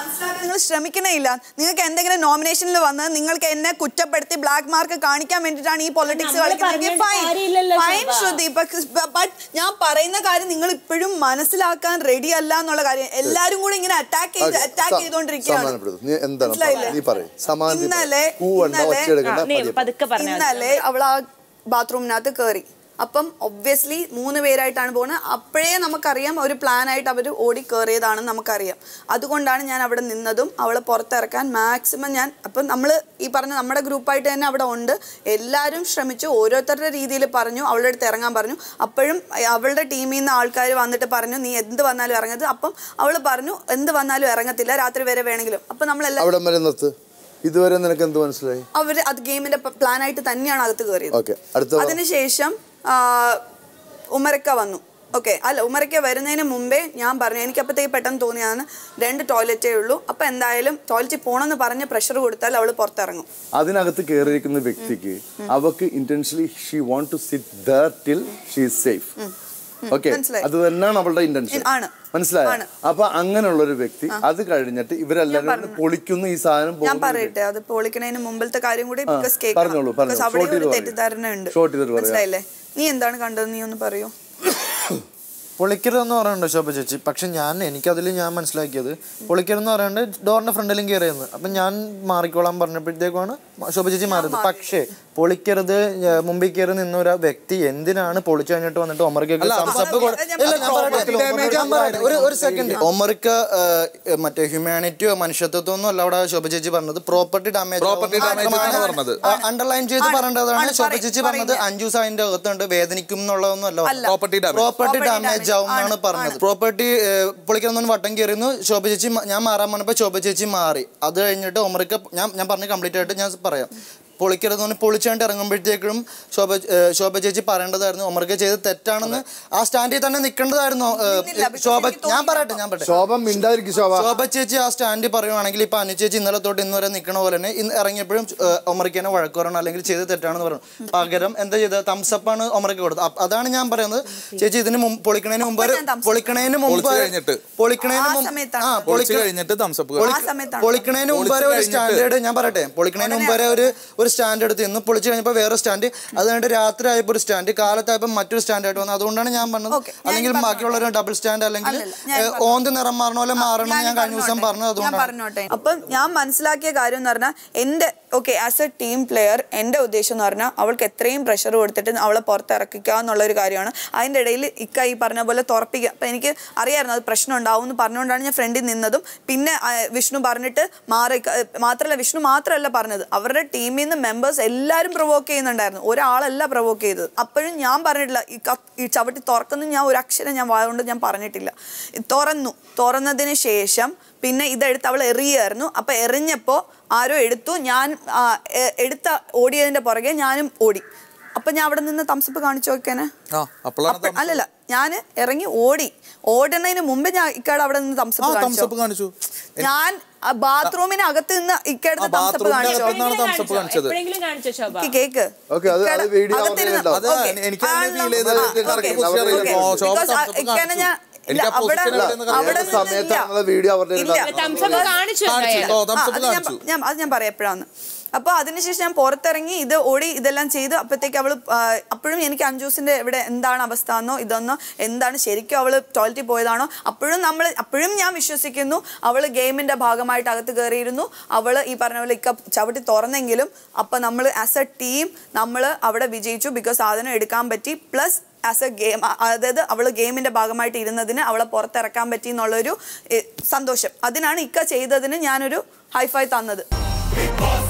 മനസ്സിലാക്കാൻ നിങ്ങൾ ശ്രമിക്കണേ ഇല്ല നിങ്ങൾക്ക് എന്തെങ്കിലും നോമിനേഷനിൽ വന്ന് നിങ്ങൾക്ക് എന്നെ കുറ്റപ്പെടുത്തി ബ്ലാക്ക് മാർക്ക് കാണിക്കാൻ വേണ്ടിയിട്ടാണ് ഈ പൊളിറ്റിക്സ് നമ്മള് കളിക്കുന്നത് പറഞ്ഞിട്ട് കാര്യമില്ലല്ലോ, ഫൈൻ ശോഭ. ശ്രുതി ബട്ട് ഞാൻ പറയുന്ന കാര്യം നിങ്ങൾ ഇപ്പോഴും മനസ്സിലാക്കാൻ റെഡി അല്ല എന്നുള്ള കാര്യം എല്ലാരും കൂടി ഇങ്ങനെ അറ്റാക്ക് ചെയ്ത് Okay, അറ്റാക്ക് സ- ചെയ്തുകൊണ്ടിരിക്കുകയാണ് സമാധാനപ്പെടുത്തു. നീ എന്താണ് മനസ്സിലായില്ലേ? നീ പറയ്. സമാധാനം ഇന്നലെ കൂവണ്ട, ഇന്നലെ ഒച്ചയെടുക്കണ്ട, ആ, നീ പതിയെ. പതുക്കെ പറഞ്ഞാൽ മതി. ഇന്നലെ അവൾ ആ ബാത്റൂമിനകത്ത് കയറി അപ്പം ഒബ്വിയസ്ലി മൂന്ന് പേരായിട്ടാണ് പോകുന്നത് അപ്പോഴേ നമുക്കറിയാം ഒരു പ്ലാൻ ആയിട്ട് അവർ ഓടി കയറിയതാണെന്ന് നമുക്കറിയാം അതുകൊണ്ടാണ് ഞാൻ അവിടെ നിന്നതും അവളെ പുറത്തിറക്കാൻ മാക്സിമം ഞാൻ അപ്പം നമ്മൾ ഈ പറഞ്ഞ നമ്മുടെ ഗ്രൂപ്പായിട്ട് തന്നെ അവിടെ ഉണ്ട് എല്ലാവരും ശ്രമിച്ചു ഓരോരുത്തരുടെ രീതിയിൽ പറഞ്ഞു അവളുടെ അടുത്ത് ഇറങ്ങാൻ പറഞ്ഞു അപ്പോഴും അവളുടെ ടീമിൽ നിന്ന് ആൾക്കാർ വന്നിട്ട് പറഞ്ഞു നീ എന്ത് വന്നാലും ഇറങ്ങരുത് അപ്പം അവൾ പറഞ്ഞു എന്ത് വന്നാലും ഇറങ്ങത്തില്ല രാത്രി വരെ വേണമെങ്കിലും അപ്പം നമ്മളെല്ലാം അവിടെ വരെ നിർത്ത് ഇതുവരെ നിനക്ക് എന്ത് മനസ്സിലായി അവർ അത് ഗെയിമിന്റെ പ്ലാൻ ആയിട്ട് തന്നെയാണ് അകത്ത് കയറിയത് ഓക്കെ അടുത്ത അതിനുശേഷം ആ, ഉമ്മരക്ക വന്നു ഓക്കെ അല്ല ഉമ്മരക്ക വരുന്നതിന് മുമ്പേ ഞാൻ പറഞ്ഞു എനിക്കപ്പോഴത്തേക്ക് പെട്ടെന്ന് തോന്നിയതാണ് രണ്ട് ടോയ്ലറ്റേ ഉള്ളൂ അപ്പം എന്തായാലും ടോയ്ലറ്റിൽ പോകണമെന്ന് പറഞ്ഞ് പ്രഷർ കൊടുത്താൽ അവൾ പുറത്തിറങ്ങും അതിനകത്ത് കയറിയിരിക്കുന്ന വ്യക്തിക്ക് അവക്ക് intentionally she want to sit there till she safe okay മനസ്സിലായി. അത് തന്നെയാണ് അവളുടെ ഇന്റൻഷൻ ആണ്. മനസ്സിലായോ ആണ്. അപ്പൊ അങ്ങനെയുള്ള ഒരു വ്യക്തി അത് കഴിഞ്ഞിട്ട് ഇവരെല്ലാവരും കൂടി പൊളിക്കുന്നു ഈ സാധനം ഞാൻ പോകുന്നു. പറയട്ടെ അത് പൊളിക്കണതിന് മുമ്പത്തെ കാര്യം കൂടി ആ, because പറഞ്ഞോളൂ, കേൾക്കണം. പറഞ്ഞോളൂ. Because അവിടെ Short ചെയ്ത് ഒരു പറയൂ. തെറ്റിദ്ധാരണ ഉണ്ട് Short ചെയ്തിട്ട് പറയാം. മനസ്സിലായില്ലേ നീ എന്താണ് കണ്ടത് നീ ഒന്ന് പറയൂ പൊളിക്കരുതെന്ന് പറയുന്നുണ്ട് ശോഭ ചേച്ചി പക്ഷെ ഞാൻ എനിക്കതിൽ ഞാൻ മനസ്സിലാക്കിയത് പൊളിക്കരുതെന്ന് പറയുന്നത് ഡോറിന്റെ ഫ്രണ്ടിലും കയറിയെന്ന് അപ്പം ഞാൻ മാറിക്കോളാൻ പറഞ്ഞപ്പോഴത്തേക്കാണ് ശോഭ ചേച്ചി മാറിയത് പക്ഷേ പൊളിക്കരുത് ഏ, മുമ്പിൽ കയറി നിന്ന ഒരു വ്യക്തി എന്തിനാണ് പൊളിച്ചു കഴിഞ്ഞിട്ട് വന്നിട്ട് ഒമറിക്കൊക്കെ thumbs up കൊ- അത് ഞാൻ ഇല്ല, ഞാൻ പറഞ്ഞു. പറയട്ടെ. ഞാൻ പറയട്ടെ. ഒരു ഒരു സെക്കൻഡ് ഒമറിക്ക മറ്റേ ഹ്യൂമാനിറ്റിയോ മനുഷ്യത്വത്തോ ഒന്നും അല്ല അവിടെ ശോഭ ചേച്ചി പറഞ്ഞത് പ്രോപ്പർട്ടി ഡാമേജ് Property damage ആണ് പറഞ്ഞത്. അണ്ടർലൈൻ ചെയ്ത് ആണ്. പറയേണ്ടതാണ് ആണ്. ശോഭ പറയും. ചേച്ചി പറഞ്ഞത് പറയും. അഞ്ചു അതിന്റെ അകത്തുണ്ട് വേദനിക്കും എന്നുള്ളതൊന്നും അല്ല അല്ല. Property damage. Property Property damage damage. ആവും എന്നാണ് ആണ്. പറഞ്ഞത് പ്രോപ്പർട്ടി പൊളിക്കുന്ന വട്ടം കയറിയിരുന്നു ശോഭ ചേച്ചി മ- ഞാൻ മാറാൻ പറഞ്ഞപ്പോൾ ശോഭ ചേച്ചി മാറി അത് കഴിഞ്ഞിട്ട് ഒമറിക്ക ഞാൻ ഞാൻ പറഞ്ഞ കംപ്ലീറ്റ് ആയിട്ട് ഞാൻ പറയാം പൊളിക്കരുതെന്ന് പറഞ്ഞ് പൊളിച്ചാണ്ട് ഇറങ്ങുമ്പോഴത്തേക്കും ശോഭ ഏ, ശോഭ ചേച്ചി പറയേണ്ടതായിരുന്നു ഒമറിക്ക ചെയ്ത് തെറ്റാണെന്ന് ആ സ്റ്റാൻഡിൽ തന്നെ നിൽക്കേണ്ടതായിരുന്നു ഏ, നിന്നില്ല, because ശോഭ എനിക്ക് ഞാൻ തോന്നി പറയട്ടെ ഞാൻ പറയട്ടെ ശോഭ മിണ്ടാതിരിക്കും ശോഭ ശോഭ ചേച്ചി ആ സ്റ്റാൻഡിൽ പറയുവാണെങ്കിൽ ഇപ്പൊ അനു ചേച്ചി ഇന്നലെ തൊട്ട് ഇന്ന് വരെ നിൽക്കണ പോലെ തന്നെ ഇന്ന് ഇറങ്ങിയപ്പോഴും ഒമറിക്കനെ വഴക്ക് പറയണം അല്ലെങ്കിൽ ചെയ്ത് തെറ്റാണെന്ന് പറയണം പകരം എന്താ ചെയ്തത് തംസപ്പ് ആണ് ഒമറിക്ക് കൊടുത്തത് അപ്പ- അതാണ് ഞാൻ പറയുന്നത് ചേച്ചി ഇതിന് മുമ്പ് പൊളിക്കണേന് മുമ്പ് ഞാൻ thumbs up. പൊളിക്കണേന് മുമ്പ് പൊളിച്ച് കഴിഞ്ഞിട്ട്. പൊളിക്കണേന് ആ മുമ്പ് സമയത്താണ്. ആ പൊളിച്ച് പൊളിക്ക കഴിഞ്ഞിട്ട് തംസപ്പ് ആ സമയത്താണ് പൊളിക്കണേന് മുമ്പ് വരെ ഒരു പൊളിച്ച് സ്റ്റാൻഡേർഡ് ഞാൻ പറയട്ടെ പൊളിക്കണേന് മുമ്പ് വരെ ഒരു ഒരു സ്റ്റാൻഡ് എടുത്ത് ഇന്ന് പൊളിച്ച് കഴിഞ്ഞപ്പോൾ വേറെ സ്റ്റാൻഡ് അത് കഴിഞ്ഞിട്ട് രാത്രി ആയപ്പോൾ ഒരു സ്റ്റാൻഡ് കാലത്തായപ്പോൾ മറ്റൊരു സ്റ്റാൻഡ് ആയിട്ട് വന്നത് അതുകൊണ്ടാണ് ഞാൻ പറഞ്ഞത് Okay, ഞാൻ അല്ലെങ്കിൽ പറഞ്ഞോട്ടെ. ബാക്കിയുള്ള ഒരു ഡബിൾ സ്റ്റാൻഡ് അല്ലെങ്കിൽ അല്ലല്ല, ഞാൻ ഏ, പറഞ്ഞോട്ടെ. ഓന്ത് നിറം മാറണ പോലെ മാറണം എന്ന് ഞാൻ കഴിഞ്ഞ ദിവസം പറഞ്ഞോട്ടെ. പറഞ്ഞത് ഞാൻ അതുകൊണ്ടാണ് പറഞ്ഞോട്ടെ അപ്പം ഞാൻ മനസ്സിലാക്കിയ കാര്യം എന്ന് പറഞ്ഞാൽ എൻ്റെ okay as a team player എൻ്റെ ഉദ്ദേശം എന്ന് പറഞ്ഞാൽ അവൾക്ക് എത്രയും പ്രഷർ കൊടുത്തിട്ട് അവളെ പുറത്തിറക്കിക്കുക എന്നുള്ള ഒരു കാര്യമാണ് അതിൻ്റെ ഇടയിൽ ഇക്ക ഈ പറഞ്ഞ പോലെ തുറപ്പിക്കുക അപ്പം എനിക്ക് അറിയാമായിരുന്നു അത് പ്രശ്നം ഉണ്ടാവും എന്ന് പറഞ്ഞുകൊണ്ടാണ് ഞാൻ ഫ്രണ്ടിൽ നിന്നതും പിന്നെ ആ, വിഷ്ണു പറഞ്ഞിട്ട് മാറി ക- മാത്രമല്ല വിഷ്ണു മാത്രമല്ല പറഞ്ഞത് അവരുടെ ടീമിൽ നിന്ന് മെമ്പേഴ്സ് എല്ലാവരും പ്രൊവോക്ക് ചെയ്യുന്നുണ്ടായിരുന്നു ഒരാളല്ല പ്രൊവോക്ക് ചെയ്തത് അപ്പോഴും ഞാൻ പറഞ്ഞിട്ടില്ല ഈ ക- ഈ ചവിട്ടി തുറക്കുന്നു ഞാൻ ഒരു അക്ഷരം ഞാൻ വായുകൊണ്ട് ഞാൻ പറഞ്ഞിട്ടില്ല തുറന്നു തുറന്നതിന് ശേഷം പിന്നെ ഇതെടുത്ത് അവൾ എറിയായിരുന്നു അപ്പം എറിഞ്ഞപ്പോൾ ആരോ എടുത്തു ഞാൻ ആ, എ- എടുത്ത ഓടിയതിൻ്റെ പുറകെ ഞാനും ഓടി അപ്പം ഞാൻ അവിടെ നിന്ന് തംസപ്പ് കാണിച്ചു നോക്കേനെ ആ അപ്പോഴാണ് അപ്പ- അല്ലല്ല ഞാൻ ഇറങ്ങി ഓടി ഓടുന്നതിന് മുമ്പ് ഞാൻ ഇക്കയുടെ അവിടെ നിന്ന് ആ തംസപ്പ് തംസപ്പ് കാണിച്ചു കാണിച്ചു ഞാൻ ബാത്റൂമിന് അകത്ത് നിന്ന് ഇക്കയുടെ ആ, തംസപ്പ് bathroom ന്റെ കാണിച്ചു അകത്ത് നിന്നാണ് thumbs up കാണിച്ചത്. എപ്പോഴെങ്കിലും കാണിച്ചോ ശോഭ എനിക്ക് കേക്ക് Okay, അത് അത് ഇക്കയുടെ video അകത്തിരുന്ന് അവരുടെ അത് Okay. എനിക്ക് തന്നെ ആണല്ലോ. feel ചെയ്തത് ആ, എനിക്ക് correct okay. position അറിയില്ല. Okay. ഓ, ശോഭ Because ആ thumbs up ഇക്കനെ കാണിച്ചു. ഞാൻ ഇല്ല, എനിക്ക് ആ അവിടെ position എവിടെയെന്ന് അവിടെ ഏത് സമയത്താണ് നിന്നില്ല. നമ്മളെ വീഡിയോ അവരുടെ ഇല്ല. തംസപ്പ് കാണിച്ചു കാണിച്ചു എന്തായാലും. ഓ ആ, തംസപ്പ് അത് ഞാൻ കാണിച്ചു ഞാൻ അത് ഞാൻ പറയാം എപ്പോഴാന്ന് അപ്പോൾ അതിനുശേഷം ഞാൻ പുറത്തിറങ്ങി ഇത് ഓടി ഇതെല്ലാം ചെയ്ത് അപ്പോഴത്തേക്ക് അവൾ അപ്പോഴും എനിക്ക് അഞ്ജൂസിന്റെ ഇവിടെ എന്താണ് അവസ്ഥ എന്നോ ഇതൊന്നോ എന്താണ് ശരിക്കും അവൾ ടോയ്ലറ്റിൽ പോയതാണോ അപ്പോഴും നമ്മൾ അപ്പോഴും ഞാൻ വിശ്വസിക്കുന്നു അവൾ ഗെയിമിന്റെ ഭാഗമായിട്ട് അകത്ത് കയറിയിരുന്നു അവൾ ഈ പറഞ്ഞ പോലെ ഇക്ക ചവിട്ടി തുറന്നെങ്കിലും അപ്പം നമ്മൾ ആസ് എ ടീം നമ്മൾ അവിടെ വിജയിച്ചു ബിക്കോസ് സാധനം എടുക്കാൻ പറ്റി പ്ലസ് ആസ് എ ഗെയിം അതായത് അവൾ ഗെയിമിന്റെ ഭാഗമായിട്ട് ഇരുന്നതിന് അവളെ പുറത്തിറക്കാൻ പറ്റി എന്നുള്ളൊരു ഏ, സന്തോഷം അതിനാണ് ഇക്ക ചെയ്തതിന് ഞാനൊരു ഹൈഫൈ തന്നത്